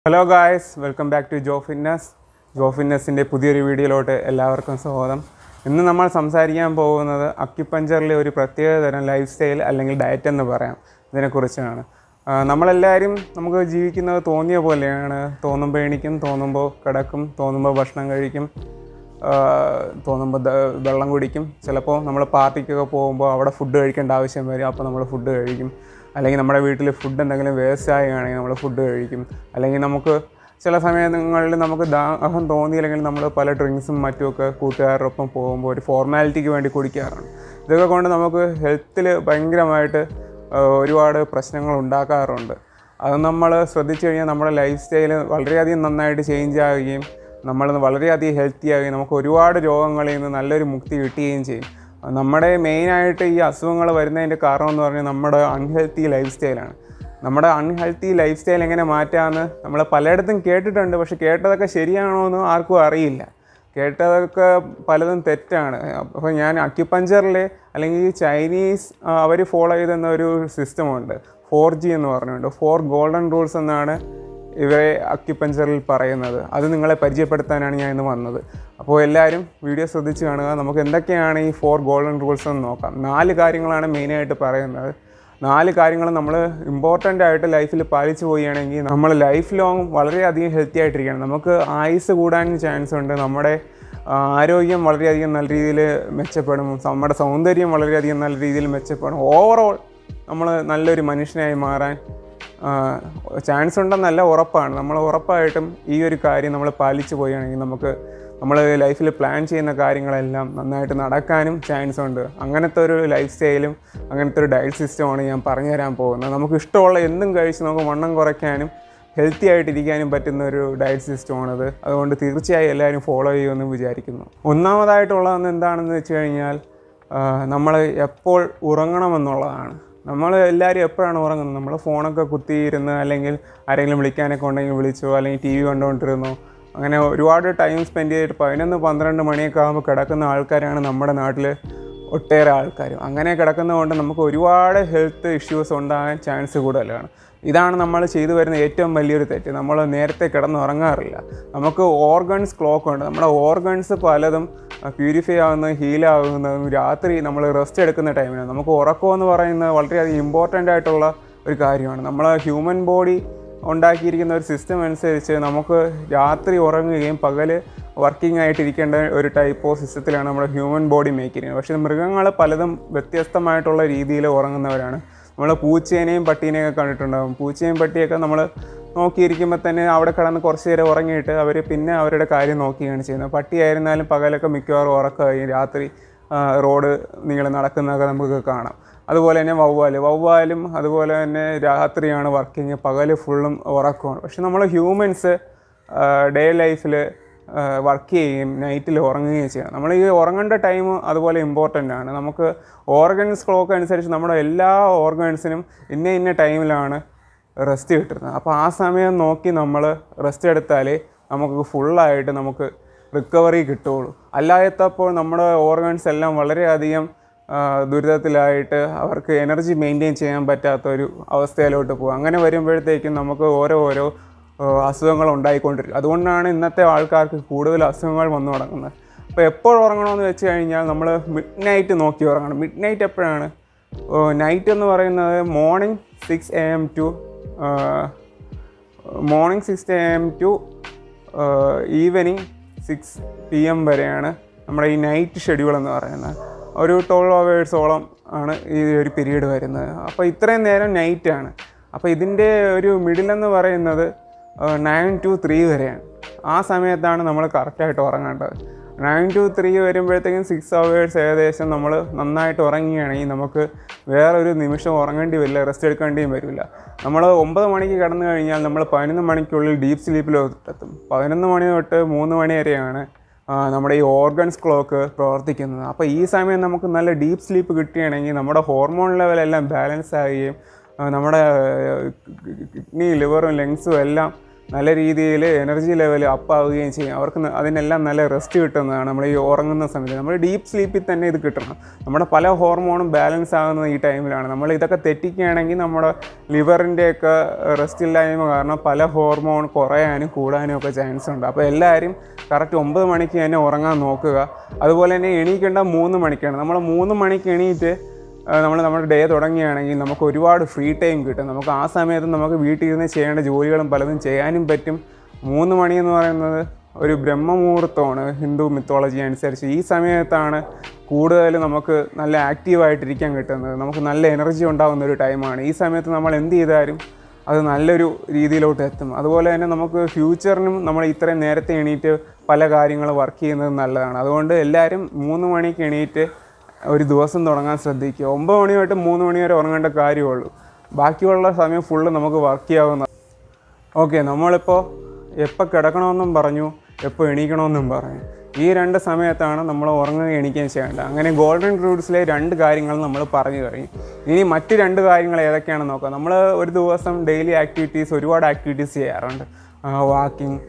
hello guys welcome back to Jo fitness Jo ഫിറ്റ്നസിൻ്റെ പുതിയൊരു വീഡിയോയിലോട്ട് എല്ലാവർക്കും സ്വാഗതം ഇന്ന് നമ്മൾ സംസാരിക്കാൻ പോകുന്നത് അക്യുപഞ്ചറിലെ ഒരു പ്രത്യേക തരം ലൈഫ് സ്റ്റൈൽ അല്ലെങ്കിൽ ഡയറ്റ് എന്ന് പറയാം ഇതിനെക്കുറിച്ചാണ് ആ, നമ്മളെല്ലാവരും നമുക്ക് ജീവിക്കുന്നത് തോന്നിയ പോലെയാണ് തോന്നുമ്പോൾ എണീക്കും തോന്നുമ്പോൾ കിടക്കും തോന്നുമ്പോൾ ഭക്ഷണം കഴിക്കും ആ, തോന്നുമ്പോൾ ദ- വെള്ളം കുടിക്കും ചിലപ്പോൾ നമ്മൾ പാർട്ടിക്കൊക്കെ പോകുമ്പോൾ അവിടെ ഫുഡ് കഴിക്കേണ്ട ആവശ്യം വരും അപ്പോൾ നമ്മൾ ഫുഡ് കഴിക്കും അല്ലെങ്കിൽ നമ്മുടെ വീട്ടിൽ ഫുഡ് എന്തെങ്കിലും വേസ്റ്റ് ആകുകയാണെങ്കിൽ നമ്മൾ ഫുഡ് കഴിക്കും അല്ലെങ്കിൽ നമുക്ക് ചില സമയങ്ങളിൽ നമുക്ക് ദാഹം തോന്നിയില്ലെങ്കിൽ നമ്മൾ പല ഡ്രിങ്ക്സും മറ്റുമൊക്കെ കൂട്ടുകാരോടൊപ്പം പോകുമ്പോൾ ഒരു ഫോർമാലിറ്റിക്ക് വേണ്ടി കുടിക്കാറുണ്ട് ഇതൊക്കെ കൊണ്ട് നമുക്ക് ഹെൽത്തിൽ ഭയങ്കരമായിട്ട് ആ, ഒരുപാട് പ്രശ്നങ്ങൾ ഉണ്ടാക്കാറുണ്ട് അത് നമ്മൾ ശ്രദ്ധിച്ചു കഴിഞ്ഞാൽ നമ്മുടെ ലൈഫ് സ്റ്റൈൽ വളരെയധികം നന്നായിട്ട് ചേഞ്ച് ആവുകയും നമ്മൾ വളരെയധികം ഹെൽത്തി ആവുകയും നമുക്ക് ഒരുപാട് രോഗങ്ങളിൽ നിന്ന് നല്ലൊരു മുക്തി കിട്ടുകയും ചെയ്യും നമ്മുടെ മെയിനായിട്ട് ഈ അസുഖങ്ങൾ വരുന്നതിൻ്റെ കാരണം എന്ന് പറഞ്ഞാൽ നമ്മുടെ അൺഹെൽത്തി ലൈഫ് സ്റ്റൈലാണ് നമ്മുടെ അൺഹെൽത്തി ലൈഫ് സ്റ്റൈൽ എങ്ങനെ മാറ്റാമെന്ന് നമ്മൾ പലയിടത്തും കേട്ടിട്ടുണ്ട് പക്ഷെ കേട്ടതൊക്കെ ശരിയാണോ എന്ന് ആർക്കും അറിയില്ല കേട്ടതൊക്കെ പലതും തെറ്റാണ് അപ്പോൾ ഞാൻ അക്യുപഞ്ചറിൽ അല്ലെങ്കിൽ ഈ ചൈനീസ് അവർ ഫോളോ ചെയ്തെന്ന ഒരു സിസ്റ്റമുണ്ട് ഫോർ ജി എന്ന് പറഞ്ഞുകൊണ്ട് ഫോർ ഗോൾഡൻ റൂൾസ് എന്നാണ് ഇവരെ അക്യുപഞ്ചറിൽ പറയുന്നത് അത് നിങ്ങളെ പരിചയപ്പെടുത്താനാണ് ഞാൻ ഇന്ന് വന്നത് അപ്പോൾ എല്ലാവരും വീഡിയോ ശ്രദ്ധിച്ച് കാണുക നമുക്ക് എന്തൊക്കെയാണ് ഈ ഫോർ ഗോൾഡൻ റൂൾസ് എന്ന് നോക്കാം നാല് കാര്യങ്ങളാണ് മെയിനായിട്ട് പറയുന്നത് നാല് കാര്യങ്ങൾ നമ്മൾ ഇമ്പോർട്ടൻ്റ് ആയിട്ട് ലൈഫിൽ പാലിച്ചു പോവുകയാണെങ്കിൽ നമ്മൾ ലൈഫ് ലോങ് വളരെയധികം ഹെൽത്തി ആയിട്ടിരിക്കണം നമുക്ക് ആയുസ് കൂടാൻ ചാൻസ് ഉണ്ട് നമ്മുടെ ആ, ആരോഗ്യം വളരെയധികം നല്ല രീതിയിൽ മെച്ചപ്പെടും നമ്മുടെ സൗന്ദര്യം വളരെയധികം നല്ല രീതിയിൽ മെച്ചപ്പെടും ഓവറോൾ നമ്മൾ നല്ലൊരു മനുഷ്യനായി മാറാൻ ചാൻസ് ഉണ്ടെന്നല്ല ഉറപ്പാണ് നമ്മൾ ഉറപ്പായിട്ടും ഈ ഒരു കാര്യം നമ്മൾ പാലിച്ചു പോവുകയാണെങ്കിൽ നമുക്ക് നമ്മൾ ലൈഫിൽ പ്ലാൻ ചെയ്യുന്ന കാര്യങ്ങളെല്ലാം നന്നായിട്ട് നടക്കാനും ചാൻസ് ഉണ്ട് അങ്ങനത്തെ ഒരു ലൈഫ് സ്റ്റൈലും അങ്ങനത്തെ ഒരു ഡയറ്റ് സിസ്റ്റമാണ് ഞാൻ പറഞ്ഞു തരാൻ പോകുന്നത് നമുക്ക് ഇഷ്ടമുള്ള എന്തും കഴിച്ച് നമുക്ക് വണ്ണം കുറയ്ക്കാനും ഹെൽത്തി ആയിട്ടിരിക്കാനും പറ്റുന്ന ഒരു ഡയറ്റ് സിസ്റ്റമാണത് അതുകൊണ്ട് തീർച്ചയായും എല്ലാവരും ഫോളോ ചെയ്യുമെന്ന് വിചാരിക്കുന്നു ഒന്നാമതായിട്ടുള്ളതെന്ന് എന്താണെന്ന് വെച്ച് കഴിഞ്ഞാൽ നമ്മൾ എപ്പോൾ ഉറങ്ങണമെന്നുള്ളതാണ് നമ്മൾ എല്ലാവരും എപ്പോഴാണ് ഉറങ്ങുന്നത് നമ്മൾ ഫോണൊക്കെ കുത്തിയിരുന്ന് അല്ലെങ്കിൽ ആരെങ്കിലും വിളിക്കാനൊക്കെ ഉണ്ടെങ്കിൽ വിളിച്ചോ അല്ലെങ്കിൽ ടി വി കണ്ടുകൊണ്ടിരുന്നോ അങ്ങനെ ഒരുപാട് ടൈം സ്പെൻഡ് ചെയ്തിട്ട് പതിനൊന്ന് പന്ത്രണ്ട് മണിയൊക്കെ ആകുമ്പോൾ കിടക്കുന്ന ആൾക്കാരാണ് നമ്മുടെ നാട്ടിൽ ഒട്ടേറെ ആൾക്കാരും അങ്ങനെ കിടക്കുന്നതുകൊണ്ട് നമുക്ക് ഒരുപാട് ഹെൽത്ത് ഇഷ്യൂസ് ഉണ്ടാകാൻ ചാൻസ് കൂടുതലാണ് ഇതാണ് നമ്മൾ ചെയ്തു വരുന്ന ഏറ്റവും വലിയൊരു തെറ്റ് നമ്മൾ നേരത്തെ കിടന്നുറങ്ങാറില്ല നമുക്ക് ഓർഗൻസ് ക്ലോക്ക് ഉണ്ട് നമ്മുടെ ഓർഗൻസ് പലതും പ്യൂരിഫൈ ആവുന്നതും ഹീലാവുന്നതും രാത്രി നമ്മൾ റെസ്റ്റ് എടുക്കുന്ന ടൈമിലാണ് നമുക്ക് ഉറക്കം എന്ന് പറയുന്നത് വളരെയധികം ഇമ്പോർട്ടൻ്റ് ആയിട്ടുള്ള ഒരു കാര്യമാണ് നമ്മളെ ഹ്യൂമൻ ബോഡി ഉണ്ടാക്കിയിരിക്കുന്ന ഒരു സിസ്റ്റം അനുസരിച്ച് നമുക്ക് രാത്രി ഉറങ്ങുകയും പകൽ വർക്കിംഗ് ആയിട്ടിരിക്കേണ്ട ഒരു ടൈപ്പ് ഓഫ് സിസ്റ്റത്തിലാണ് നമ്മുടെ ഹ്യൂമൻ ബോഡി മേക്ക് ചെയ്യുന്നത് പക്ഷേ മൃഗങ്ങൾ പലതും വ്യത്യസ്തമായിട്ടുള്ള രീതിയിൽ ഉറങ്ങുന്നവരാണ് നമ്മൾ പൂച്ചേനെയും പട്ടീനെയൊക്കെ കണ്ടിട്ടുണ്ടാകും പൂച്ചയും പട്ടിയൊക്കെ നമ്മൾ നോക്കിയിരിക്കുമ്പോൾ തന്നെ അവിടെ കിടന്ന് കുറച്ച് നേരം ഉറങ്ങിയിട്ട് അവർ പിന്നെ അവരുടെ കാര്യം നോക്കുകയാണ് ചെയ്യുന്നത് പട്ടിയായിരുന്നാലും പകലൊക്കെ മിക്കവാറും ഉറക്കമായി രാത്രി ആ, റോഡ് നീളെ നടക്കുന്നതൊക്കെ നമുക്ക് കാണാം അതുപോലെ തന്നെ വവ്വാല് വവ്വാലും അതുപോലെ തന്നെ രാത്രിയാണ് വർക്കിങ് പകൽ ഫുള്ളും ഉറക്കമാണ് പക്ഷെ നമ്മൾ ഹ്യൂമൻസ് ഡേ ലൈഫിൽ വർക്ക് ചെയ്യുകയും നൈറ്റിൽ ഉറങ്ങുകയും ചെയ്യണം നമ്മൾ ഈ ഉറങ്ങേണ്ട ടൈം അതുപോലെ ഇമ്പോർട്ടൻ്റ് ആണ് നമുക്ക് ഓർഗൻസ് ക്ലോക്ക് അനുസരിച്ച് നമ്മുടെ എല്ലാ ഓർഗൻസിനും ഇന്ന ഇന്ന ടൈമിലാണ് റെസ്റ്റ് കിട്ടുന്നത് അപ്പോൾ ആ സമയം നോക്കി നമ്മൾ റെസ്റ്റ് എടുത്താലേ നമുക്ക് ഫുള്ളായിട്ട് നമുക്ക് റിക്കവറി കിട്ടുള്ളൂ അല്ലാത്തപ്പോൾ നമ്മുടെ ഓർഗൻസ് എല്ലാം വളരെയധികം ആ, ദുരിതത്തിലായിട്ട് അവർക്ക് എനർജി മെയിൻറ്റെയിൻ ചെയ്യാൻ പറ്റാത്ത ഒരു അവസ്ഥയിലോട്ട് പോകും അങ്ങനെ വരുമ്പോഴത്തേക്കും നമുക്ക് ഓരോ ഓരോ ആ, അസുഖങ്ങൾ ഉണ്ടായിക്കൊണ്ടിരിക്കും അതുകൊണ്ടാണ് ഇന്നത്തെ ആൾക്കാർക്ക് കൂടുതൽ അസുഖങ്ങൾ വന്നു തുടങ്ങുന്നത് അപ്പോൾ എപ്പോൾ ഉറങ്ങണമെന്ന് വെച്ച് കഴിഞ്ഞാൽ നമ്മൾ മിഡ് നൈറ്റ് നോക്കി ഉറങ്ങണം മിഡ് നൈറ്റ് എപ്പോഴാണ് നൈറ്റ് എന്ന് പറയുന്നത് morning six A M to morning six A M to evening six P M വരെയാണ് നമ്മുടെ ഈ നൈറ്റ് ഷെഡ്യൂൾ എന്ന് പറയുന്നത് ഒരു ട്വൽവ് അവേഴ്സോളം ആണ് ഈ ഒരു പീരീഡ് വരുന്നത് അപ്പോൾ ഇത്രയും നേരം നൈറ്റാണ് അപ്പോൾ ഇതിൻ്റെ ഒരു മിഡിൽ എന്ന് പറയുന്നത് നയൻ ടു ത്രീ വരെയാണ് ആ സമയത്താണ് നമ്മൾ കറക്റ്റായിട്ട് ഉറങ്ങേണ്ടത് നയൻ ടു ത്രീ വരുമ്പോഴത്തേക്കും സിക്സ് അവേഴ്സ് ഏകദേശം നമ്മൾ നന്നായിട്ട് ഉറങ്ങുകയാണെങ്കിൽ നമുക്ക് വേറൊരു നിമിഷം ഉറങ്ങേണ്ടി വരില്ല റെസ്റ്റ് എടുക്കേണ്ടിയും വരില്ല നമ്മൾ ഒമ്പത് മണിക്ക് കിടന്നു കഴിഞ്ഞാൽ നമ്മൾ പതിനൊന്ന് മണിക്കുള്ളിൽ ഡീപ്പ് സ്ലീപ്പിലെത്തും പതിനൊന്ന് മണി തൊട്ട് മൂന്ന് മണി വരെയാണ് ആ, നമ്മുടെ ഈ ഓർഗൻസ് ക്ലോക്ക് പ്രവർത്തിക്കുന്നത് അപ്പോൾ ഈ സമയം നമുക്ക് നല്ല ഡീപ്പ് സ്ലീപ്പ് കിട്ടുകയാണെങ്കിൽ നമ്മുടെ ഹോർമോൺ ലെവലെല്ലാം ബാലൻസ് ആവുകയും ആ, നമ്മുടെ കിഡ്നി ലിവറും ലങ്സും എല്ലാം നല്ല രീതിയിൽ എനർജി ലെവൽ അപ്പ് ആവുകയും ചെയ്യും അവർക്ക് ന- അതിനെല്ലാം നല്ല റെസ്റ്റ് കിട്ടുന്നതാണ് നമ്മൾ ഈ ഉറങ്ങുന്ന സമയത്ത് നമ്മൾ ഡീപ്പ് സ്ലീപ്പിൽ തന്നെ ഇത് കിട്ടണം നമ്മുടെ പല ഹോർമോണും ബാലൻസ് ആകുന്നത് ഈ ടൈമിലാണ് നമ്മൾ ഇതൊക്കെ തെറ്റിക്കുകയാണെങ്കിൽ നമ്മുടെ ലിവറിൻ്റെയൊക്കെ റെസ്റ്റ് ഇല്ലായ്മ കാരണം പല ഹോർമോൺ കുറയാനും കൂടാനും ഒക്കെ ചാൻസ് ഉണ്ട് അപ്പോൾ എല്ലാവരും കറക്റ്റ് ഒമ്പത് മണിക്ക് തന്നെ ഉറങ്ങാൻ നോക്കുക അതുപോലെ തന്നെ എണീക്കേണ്ട മൂന്ന് മണിക്കാണ് നമ്മൾ മൂന്ന് മണിക്ക് എണീറ്റ് നമ്മൾ നമ്മുടെ ഡേ തുടങ്ങുകയാണെങ്കിൽ നമുക്ക് ഒരുപാട് ഫ്രീ ടൈം കിട്ടും നമുക്ക് ആ സമയത്ത് നമുക്ക് വീട്ടിൽ ഇരുന്ന് ചെയ്യേണ്ട ജോലികളും പലതും ചെയ്യാനും പറ്റും മൂന്ന് മണി എന്ന് പറയുന്നത് ഒരു ബ്രഹ്മമുഹൂർത്തമാണ് ഹിന്ദു മിത്തോളജി അനുസരിച്ച് ഈ സമയത്താണ് കൂടുതൽ നമുക്ക് നല്ല ആക്റ്റീവായിട്ടിരിക്കാൻ കിട്ടുന്നത് നമുക്ക് നല്ല എനർജി ഉണ്ടാകുന്ന ഒരു ടൈമാണ് ഈ സമയത്ത് നമ്മൾ എന്ത് ചെയ്താലും അത് നല്ലൊരു രീതിയിലോട്ട് എത്തും അതുപോലെ തന്നെ നമുക്ക് ഫ്യൂച്ചറിനും നമ്മൾ ഇത്രയും നേരത്തെ എണീറ്റ് പല കാര്യങ്ങൾ വർക്ക് ചെയ്യുന്നത് നല്ലതാണ് അതുകൊണ്ട് എല്ലാവരും മൂന്ന് മണിക്ക് എണീറ്റ് ഒരു ദിവസം തുടങ്ങാൻ ശ്രദ്ധിക്കുക ഒമ്പത് മണി തൊട്ട് മൂന്ന് മണി വരെ ഉറങ്ങേണ്ട കാര്യമുള്ളൂ ബാക്കിയുള്ള സമയം ഫുള്ള് നമുക്ക് വർക്ക് ചെയ്യാവുന്ന ഓക്കെ നമ്മളിപ്പോൾ എപ്പോൾ കിടക്കണമെന്നും പറഞ്ഞു എപ്പോൾ എണീക്കണമെന്നും പറഞ്ഞു ഈ രണ്ട് സമയത്താണ് നമ്മൾ ഉറങ്ങുകയും എണീക്കുകയും ചെയ്യേണ്ടത് അങ്ങനെ ഗോൾഡൻ റൂട്ട്സിലെ രണ്ട് കാര്യങ്ങൾ നമ്മൾ പറഞ്ഞു കഴിഞ്ഞു ഇനി മറ്റ് രണ്ട് കാര്യങ്ങൾ ഏതൊക്കെയാണെന്ന് നോക്കാം നമ്മൾ ഒരു ദിവസം ഡെയിലി ആക്ടിവിറ്റീസ് ഒരുപാട് ആക്ടിവിറ്റീസ് ചെയ്യാറുണ്ട് വാക്കിംഗ്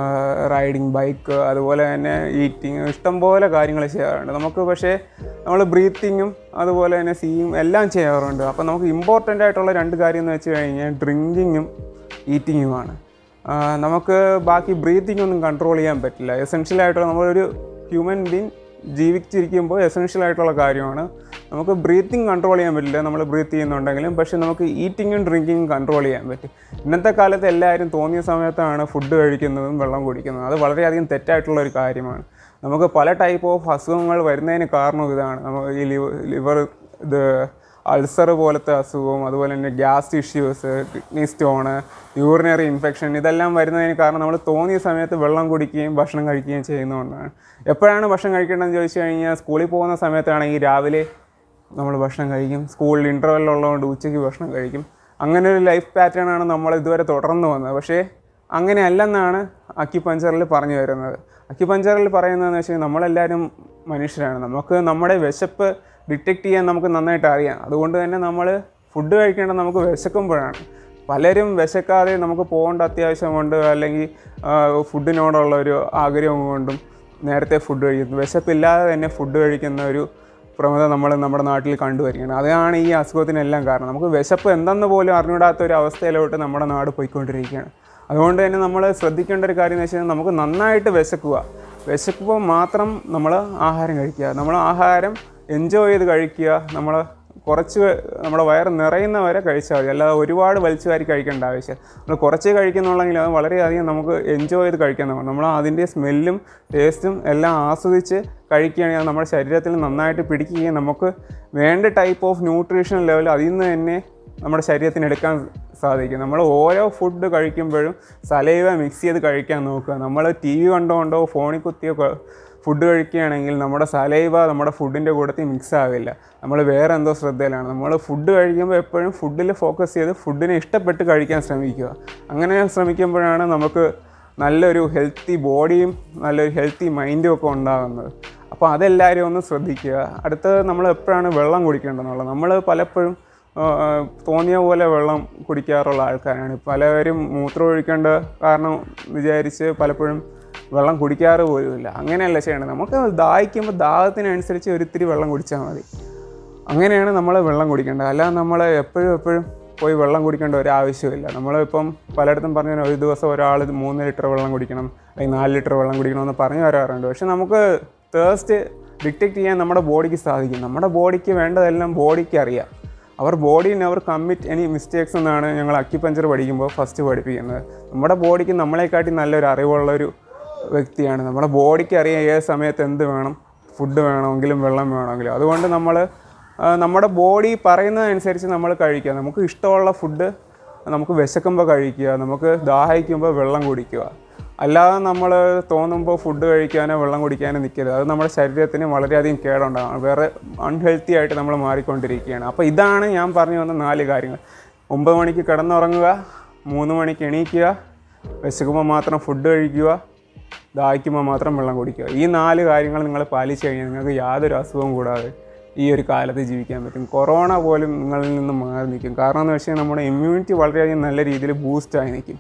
റൈഡിങ് ബൈക്ക് അതുപോലെ തന്നെ ഈറ്റിങ് ഇഷ്ടംപോലെ കാര്യങ്ങൾ ചെയ്യാറുണ്ട് നമുക്ക് പക്ഷേ നമ്മൾ ബ്രീത്തിങ്ങും അതുപോലെ തന്നെ സീയും എല്ലാം ചെയ്യാറുണ്ട് അപ്പോൾ നമുക്ക് ഇമ്പോർട്ടൻ്റ് ആയിട്ടുള്ള രണ്ട് കാര്യം എന്ന് വെച്ച് കഴിഞ്ഞാൽ ഡ്രിങ്കിങ്ങും ഈറ്റിങ്ങുമാണ് ആ, നമുക്ക് ബാക്കി ബ്രീത്തിങ് ഒന്നും കൺട്രോൾ ചെയ്യാൻ പറ്റില്ല എസെൻഷ്യൽ ആയിട്ടുള്ള നമ്മളൊരു ഹ്യൂമൻ ബീങ് ജീവിച്ചിരിക്കുമ്പോൾ എസെൻഷ്യൽ ആയിട്ടുള്ള കാര്യമാണ് നമുക്ക് ബ്രീത്തിങ് കൺട്രോൾ ചെയ്യാൻ പറ്റില്ല നമ്മൾ ബ്രീത്ത് ചെയ്യുന്നുണ്ടെങ്കിലും പക്ഷേ നമുക്ക് ഈറ്റിങ്ങും ഡ്രിങ്കിങ്ങും കൺട്രോൾ ചെയ്യാൻ പറ്റും ഇന്നത്തെ കാലത്ത് എല്ലാവരും തോന്നിയ സമയത്താണ് ഫുഡ് കഴിക്കുന്നതും വെള്ളം കുടിക്കുന്നതും അത് വളരെയധികം തെറ്റായിട്ടുള്ള ഒരു കാര്യമാണ് നമുക്ക് പല ടൈപ്പ് ഓഫ് അസുഖങ്ങൾ വരുന്നതിന് കാരണം ഇതാണ് നമുക്ക് ഈ ലിവർ ലിവർ ഇത് അൾസർ പോലത്തെ അസുഖവും അതുപോലെ തന്നെ gas issues kidney stone urinary infection ഇതെല്ലാം വരുന്നതിന് കാരണം നമ്മൾ തോന്നിയ സമയത്ത് വെള്ളം കുടിക്കുകയും ഭക്ഷണം കഴിക്കുകയും ചെയ്യുന്നതുകൊണ്ടാണ് എപ്പോഴാണ് ഭക്ഷണം കഴിക്കേണ്ടതെന്ന് ചോദിച്ചു കഴിഞ്ഞാൽ സ്കൂളിൽ പോകുന്ന സമയത്താണെങ്കിൽ രാവിലെ നമ്മൾ ഭക്ഷണം കഴിക്കും സ്കൂളിൽ ഇൻ്റർവെൽ ഉള്ളതുകൊണ്ട് ഉച്ചയ്ക്ക് ഭക്ഷണം കഴിക്കും അങ്ങനെ ഒരു ലൈഫ് പാറ്റേൺ ആണ് നമ്മൾ ഇതുവരെ തുടർന്ന് വന്നത് പക്ഷേ അങ്ങനെയല്ലെന്നാണ് അക്യുപഞ്ചറിൽ പറഞ്ഞു വരുന്നത് അക്യുപഞ്ചറിൽ പറയുന്നതെന്ന് വെച്ചാൽ നമ്മളെല്ലാവരും മനുഷ്യരാണ് നമുക്ക് നമ്മുടെ വിശപ്പ് ഡിറ്റക്റ്റ് ചെയ്യാൻ നമുക്ക് നന്നായിട്ട് അറിയാം അതുകൊണ്ട് തന്നെ നമ്മൾ ഫുഡ് കഴിക്കേണ്ടത് നമുക്ക് വിശക്കുമ്പോഴാണ് പലരും വിശക്കാതെ നമുക്ക് പോകേണ്ട അത്യാവശ്യം കൊണ്ട് അല്ലെങ്കിൽ ആ, ഫുഡിനോടുള്ള ഒരു ആഗ്രഹം കൊണ്ടും നേരത്തെ ഫുഡ് കഴിക്കുന്നു വിശപ്പില്ലാതെ തന്നെ ഫുഡ് കഴിക്കുന്ന ഒരു പ്രവണത നമ്മൾ നമ്മുടെ നാട്ടിൽ കണ്ടുവരികയാണ് അതാണ് ഈ അസുഖത്തിനെല്ലാം കാരണം നമുക്ക് വിശപ്പ് എന്തെന്ന് പോലും അറിഞ്ഞൂടാത്ത ഒരു അവസ്ഥയിലോട്ട് നമ്മുടെ നാട് പോയിക്കൊണ്ടിരിക്കുകയാണ് അതുകൊണ്ട് തന്നെ നമ്മൾ ശ്രദ്ധിക്കേണ്ട ഒരു കാര്യം എന്ന് വെച്ചാൽ നമുക്ക് നന്നായിട്ട് വിശക്കുക വിശക്കുമ്പോൾ മാത്രം നമ്മൾ ആഹാരം കഴിക്കുക നമ്മൾ ആഹാരം എൻജോയ് ചെയ്ത് കഴിക്കുക നമ്മൾ കുറച്ച് നമ്മുടെ വയറ് നിറയുന്ന വരെ കഴിച്ചാൽ മതി അല്ലാതെ ഒരുപാട് വലിച്ചു വാരി കഴിക്കേണ്ട ആവശ്യം നമ്മൾ കുറച്ച് കഴിക്കുന്നുള്ളെങ്കിൽ അത് വളരെയധികം നമുക്ക് എൻജോയ് ചെയ്ത് കഴിക്കാൻ നോക്കണം നമ്മൾ അതിൻ്റെ സ്മെല്ലും ടേസ്റ്റും എല്ലാം ആസ്വദിച്ച് കഴിക്കുകയാണെങ്കിൽ അത് നമ്മുടെ ശരീരത്തിൽ നന്നായിട്ട് പിടിക്കുകയും നമുക്ക് വേണ്ട ടൈപ്പ് ഓഫ് ന്യൂട്രീഷൻ ലെവൽ അതിൽ നിന്ന് തന്നെ നമ്മുടെ ശരീരത്തിന് എടുക്കാൻ സാധിക്കും നമ്മൾ ഓരോ ഫുഡ് കഴിക്കുമ്പോഴും സലൈവ മിക്സ് ചെയ്ത് കഴിക്കാൻ നോക്കുക നമ്മൾ ടി വി കണ്ടുകൊണ്ടോ ഫോണിൽ കുത്തിയോ ക- ഫുഡ് കഴിക്കുകയാണെങ്കിൽ നമ്മുടെ സലൈവ നമ്മുടെ ഫുഡിൻ്റെ കൂട്ടത്തിൽ മിക്സ് ആവില്ല നമ്മൾ വേറെ എന്തോ ശ്രദ്ധയിലാണ് നമ്മൾ ഫുഡ് കഴിക്കുമ്പോൾ എപ്പോഴും ഫുഡിൽ ഫോക്കസ് ചെയ്ത് ഫുഡിനെ ഇഷ്ടപ്പെട്ട് കഴിക്കാൻ ശ്രമിക്കുക അങ്ങനെ ശ്രമിക്കുമ്പോഴാണ് നമുക്ക് നല്ലൊരു ഹെൽത്തി ബോഡിയും നല്ലൊരു ഹെൽത്തി മൈൻഡും ഒക്കെ ഉണ്ടാകുന്നത് അപ്പോൾ അതെല്ലാവരും ഒന്ന് ശ്രദ്ധിക്കുക അടുത്തത് നമ്മൾ എപ്പോഴാണ് വെള്ളം കുടിക്കേണ്ടതെന്നുള്ളത് നമ്മൾ പലപ്പോഴും ആ, ആ, തോന്നിയ പോലെ വെള്ളം കുടിക്കാറുള്ള ആൾക്കാരാണ് പലവരും മൂത്രം ഒഴിക്കേണ്ട കാരണം വിചാരിച്ച് പലപ്പോഴും വെള്ളം കുടിക്കാറ് പോലുമില്ല അങ്ങനെയല്ല ചെയ്യേണ്ടത് നമുക്ക് ദാഹിക്കുമ്പോൾ ദാഹത്തിനനുസരിച്ച് ഒരിത്തിരി വെള്ളം കുടിച്ചാൽ മതി അങ്ങനെയാണ് നമ്മൾ വെള്ളം കുടിക്കേണ്ടത് അല്ലാതെ നമ്മൾ എപ്പോഴും എപ്പോഴും പോയി വെള്ളം കുടിക്കേണ്ട ഒരു ആവശ്യമില്ല നമ്മളിപ്പം പലയിടത്തും പറഞ്ഞു ഒരു ദിവസം ഒരാൾ മൂന്ന് ലിറ്റർ വെള്ളം കുടിക്കണം അല്ലെങ്കിൽ നാല് ലിറ്റർ വെള്ളം കുടിക്കണമെന്ന് പറഞ്ഞു വരാറുണ്ട് പക്ഷെ നമുക്ക് തേഴ്സ്റ്റ് ഡിറ്റക്റ്റ് ചെയ്യാൻ നമ്മുടെ ബോഡിക്ക് സാധിക്കും നമ്മുടെ ബോഡിക്ക് വേണ്ടതെല്ലാം ബോഡിക്ക് അറിയാം അവർ body never commit any mistakes എന്നാണ് ഞങ്ങൾ അക്യുപഞ്ചർ പഠിക്കുമ്പോൾ ഫസ്റ്റ് പഠിപ്പിക്കുന്നത് നമ്മുടെ ബോഡിക്ക് നമ്മളെക്കാട്ടി നല്ലൊരു അറിവുള്ള ഒരു വ്യക്തിയാണ് നമ്മുടെ ബോഡിക്ക് അറിയാം ഏത് സമയത്ത് എന്ത് വേണം ഫുഡ് വേണമെങ്കിലും വെള്ളം വേണമെങ്കിലും അതുകൊണ്ട് നമ്മൾ നമ്മുടെ ബോഡി പറയുന്നതനുസരിച്ച് നമ്മൾ കഴിക്കുക നമുക്ക് ഇഷ്ടമുള്ള ഫുഡ് നമുക്ക് വിശക്കുമ്പോൾ കഴിക്കുക നമുക്ക് ദാഹിക്കുമ്പോൾ വെള്ളം കുടിക്കുക അല്ലാതെ നമ്മൾ തോന്നുമ്പോൾ ഫുഡ് കഴിക്കാനോ വെള്ളം കുടിക്കാനോ നിൽക്കരുത് അത് നമ്മുടെ ശരീരത്തിന് വളരെയധികം കേടുണ്ടാകും വേറെ അൺഹെൽത്തി ആയിട്ട് നമ്മൾ മാറിക്കൊണ്ടിരിക്കുകയാണ് അപ്പോൾ ഇതാണ് ഞാൻ പറഞ്ഞു വന്ന നാല് കാര്യങ്ങൾ ഒമ്പത് മണിക്ക് കിടന്നുറങ്ങുക മൂന്ന് മണിക്ക് എണീക്കുക വിശക്കുമ്പോൾ മാത്രം ഫുഡ് കഴിക്കുക ദാഹിക്കുമ്പോൾ മാത്രം വെള്ളം കുടിക്കുക ഈ നാല് കാര്യങ്ങൾ നിങ്ങൾ പാലിച്ചു കഴിഞ്ഞാൽ നിങ്ങൾക്ക് യാതൊരു അസുഖവും കൂടാതെ ഈ ഒരു കാലത്ത് ജീവിക്കാൻ പറ്റും കൊറോണ പോലും നിങ്ങളിൽ നിന്ന് മാറി നിൽക്കും കാരണം എന്ന് വെച്ചാൽ നമ്മുടെ ഇമ്മ്യൂണിറ്റി വളരെയധികം നല്ല രീതിയിൽ ബൂസ്റ്റായി നിൽക്കും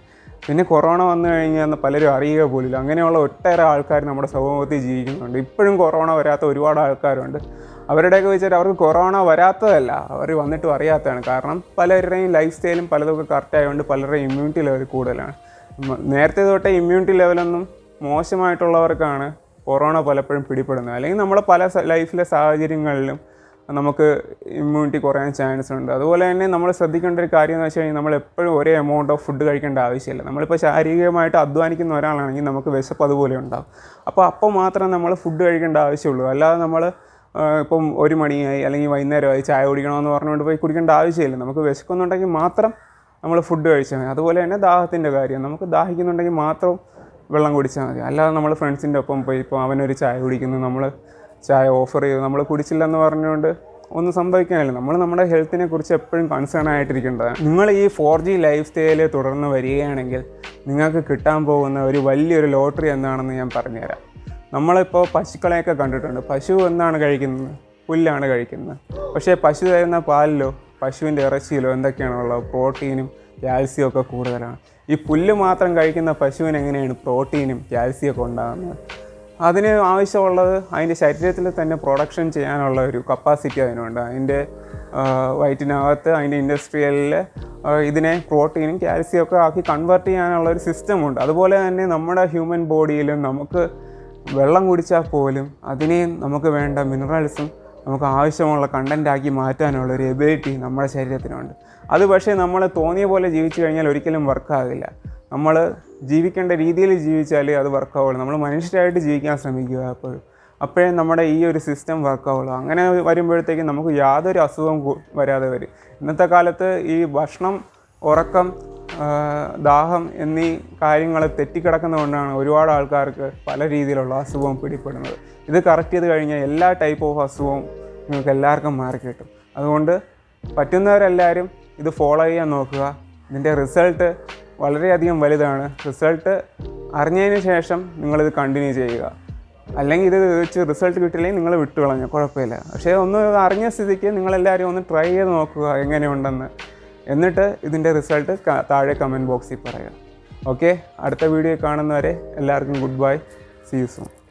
പിന്നെ കൊറോണ വന്നു കഴിഞ്ഞാൽ പലരും അറിയുക പോലില്ല അങ്ങനെയുള്ള ഒട്ടേറെ ആൾക്കാർ നമ്മുടെ സമൂഹത്തിൽ ജീവിക്കുന്നുണ്ട് ഇപ്പോഴും കൊറോണ വരാത്ത ഒരുപാട് ആൾക്കാരുണ്ട് അവരുടെയൊക്കെ വെച്ചിട്ട് അവർക്ക് കൊറോണ വരാത്തതല്ല അവർ വന്നിട്ടും അറിയാത്തതാണ് കാരണം പലരുടെയും ലൈഫ് സ്റ്റൈലും പലതൊക്കെ കറക്റ്റ് ആയതുകൊണ്ട് പലരുടെയും ഇമ്മ്യൂണിറ്റി ലെവൽ കൂടുതലാണ് മ- നേരത്തെ തൊട്ടേ ഇമ്മ്യൂണിറ്റി ലെവലൊന്നും മോശമായിട്ടുള്ളവർക്കാണ് കൊറോണ പലപ്പോഴും പിടിപ്പെടുന്നത് അല്ലെങ്കിൽ നമ്മളെ പല സ- ലൈഫിലെ സാഹചര്യങ്ങളിലും നമുക്ക് ഇമ്മ്യൂണിറ്റി കുറയാൻ ചാൻസ് ഉണ്ട് അതുപോലെ തന്നെ നമ്മൾ ശ്രദ്ധിക്കേണ്ട ഒരു കാര്യം എന്ന് വെച്ച് കഴിഞ്ഞാൽ നമ്മൾ എപ്പോഴും ഒരേ എമൗണ്ട് ഓഫ് ഫുഡ് കഴിക്കേണ്ട ആവശ്യമില്ല നമ്മളിപ്പോൾ ശാരീരികമായിട്ട് അധ്വാനിക്കുന്ന ഒരാളാണെങ്കിൽ നമുക്ക് വിശപ്പ് അതുപോലെ ഉണ്ടാവും അപ്പോൾ അപ്പോൾ മാത്രം നമ്മൾ ഫുഡ് കഴിക്കേണ്ട ആവശ്യമുള്ളൂ അല്ലാതെ നമ്മൾ ഇപ്പം ഒരു മണിയായി അല്ലെങ്കിൽ വൈകുന്നേരമായി ചായ കുടിക്കണമെന്ന് പറഞ്ഞുകൊണ്ട് പോയി കുടിക്കേണ്ട ആവശ്യമില്ല നമുക്ക് വിശക്കുന്നുണ്ടെങ്കിൽ മാത്രം നമ്മൾ ഫുഡ് കഴിച്ചാൽ മതി അതുപോലെ തന്നെ ദാഹത്തിൻ്റെ കാര്യം നമുക്ക് ദാഹിക്കുന്നുണ്ടെങ്കിൽ മാത്രം വെള്ളം കുടിച്ചാൽ മതി അല്ലാതെ നമ്മൾ ഫ്രണ്ട്സിൻ്റെ ഒപ്പം പോയി ഇപ്പോൾ അവനൊരു ചായ കുടിക്കുന്നു നമ്മൾ ചായ ഓഫർ ചെയ്തു നമ്മൾ കുടിച്ചില്ലെന്ന് പറഞ്ഞുകൊണ്ട് ഒന്നും സംഭവിക്കാനില്ല നമ്മൾ നമ്മുടെ ഹെൽത്തിനെ കുറിച്ച് എപ്പോഴും കൺസേൺ ആയിട്ടിരിക്കേണ്ടതാണ് നിങ്ങൾ ഈ ഫോർ ജി ലൈഫ് സ്റ്റൈല് തുടർന്ന് വരികയാണെങ്കിൽ നിങ്ങൾക്ക് കിട്ടാൻ പോകുന്ന ഒരു വലിയൊരു ലോട്ടറി എന്താണെന്ന് ഞാൻ പറഞ്ഞുതരാം നമ്മളിപ്പോൾ പശുക്കളെയൊക്കെ കണ്ടിട്ടുണ്ട് പശു എന്താണ് കഴിക്കുന്നത് പുല്ലാണ് കഴിക്കുന്നത് പക്ഷേ പശു തരുന്ന പാലിലോ പശുവിൻ്റെ ഇറച്ചിയിലോ എന്തൊക്കെയാണുള്ളത് പ്രോട്ടീനും കാൽസ്യം ഒക്കെ കൂടുതലാണ് ഈ പുല്ല് മാത്രം കഴിക്കുന്ന പശുവിന് എങ്ങനെയാണ് പ്രോട്ടീനും കാൽസ്യം ഒക്കെ ഉണ്ടാകുന്നത് അതിന് ആവശ്യമുള്ളത് അതിൻ്റെ ശരീരത്തിൽ തന്നെ പ്രൊഡക്ഷൻ ചെയ്യാനുള്ള ഒരു കപ്പാസിറ്റി അതിനുണ്ട് അതിൻ്റെ ആ, വയറ്റിനകത്ത് അതിൻ്റെ ഇൻഡസ്ട്രിയലിൽ ഇതിനെ പ്രോട്ടീനും കാൽസ്യം ഒക്കെ ആക്കി കൺവേർട്ട് ചെയ്യാനുള്ള ഒരു സിസ്റ്റമുണ്ട് അതുപോലെ തന്നെ നമ്മുടെ ഹ്യൂമൻ ബോഡിയിലും നമുക്ക് വെള്ളം കുടിച്ചാൽ പോലും അതിനെയും നമുക്ക് വേണ്ട മിനറൽസും നമുക്ക് ആവശ്യമുള്ള കണ്ടൻ്റ് ആക്കി മാറ്റാനുള്ള ഒരു എബിലിറ്റി നമ്മുടെ ശരീരത്തിനുണ്ട് അത് പക്ഷേ നമ്മൾ തോന്നിയ പോലെ ജീവിച്ചു കഴിഞ്ഞാൽ ഒരിക്കലും വർക്കാകില്ല നമ്മൾ ജീവിക്കേണ്ട രീതിയിൽ ജീവിച്ചാൽ അത് വർക്കാവുള്ളൂ നമ്മൾ മനുഷ്യരായിട്ട് ജീവിക്കാൻ ശ്രമിക്കുക അപ്പോഴും അപ്പോഴേ നമ്മുടെ ഈ ഒരു സിസ്റ്റം വർക്കാവുള്ളൂ അങ്ങനെ വരുമ്പോഴത്തേക്കും നമുക്ക് യാതൊരു അസുഖവും കു- വരാതെ വരും ഇന്നത്തെ കാലത്ത് ഈ ഭക്ഷണം ഉറക്കം ആ, ദാഹം എന്നീ കാര്യങ്ങൾ തെറ്റിക്കിടക്കുന്നതുകൊണ്ടാണ് ഒരുപാട് ആൾക്കാർക്ക് പല രീതിയിലുള്ള അസുഖവും പിടിപ്പെടുന്നത് ഇത് കറക്റ്റ് ചെയ്ത് കഴിഞ്ഞാൽ എല്ലാ ടൈപ്പ് ഓഫ് അസുഖവും നിങ്ങൾക്ക് എല്ലാവർക്കും മാറിക്കിട്ടും അതുകൊണ്ട് പറ്റുന്നവരെല്ലാവരും ഇത് ഫോളോ ചെയ്യാൻ നോക്കുക ഇതിൻ്റെ റിസൾട്ട് വളരെയധികം വലുതാണ് റിസൾട്ട് അറിഞ്ഞതിന് ശേഷം നിങ്ങളിത് കണ്ടിന്യൂ ചെയ്യുക അല്ലെങ്കിൽ ഇത് വെച്ച് റിസൾട്ട് കിട്ടില്ലെങ്കിൽ നിങ്ങൾ വിട്ടുകളഞ്ഞു കുഴപ്പമില്ല പക്ഷേ ഒന്ന് അറിഞ്ഞ സ്ഥിതിക്ക് നിങ്ങളെല്ലാവരും ഒന്ന് ട്രൈ ചെയ്ത് നോക്കുക എങ്ങനെയുണ്ടെന്ന് എന്നിട്ട് ഇതിൻ്റെ റിസൾട്ട് താഴെ കമൻറ്റ് ബോക്സിൽ പറയുക ഓക്കെ അടുത്ത വീഡിയോ കാണുന്നവരെ എല്ലാവർക്കും good bye see you soon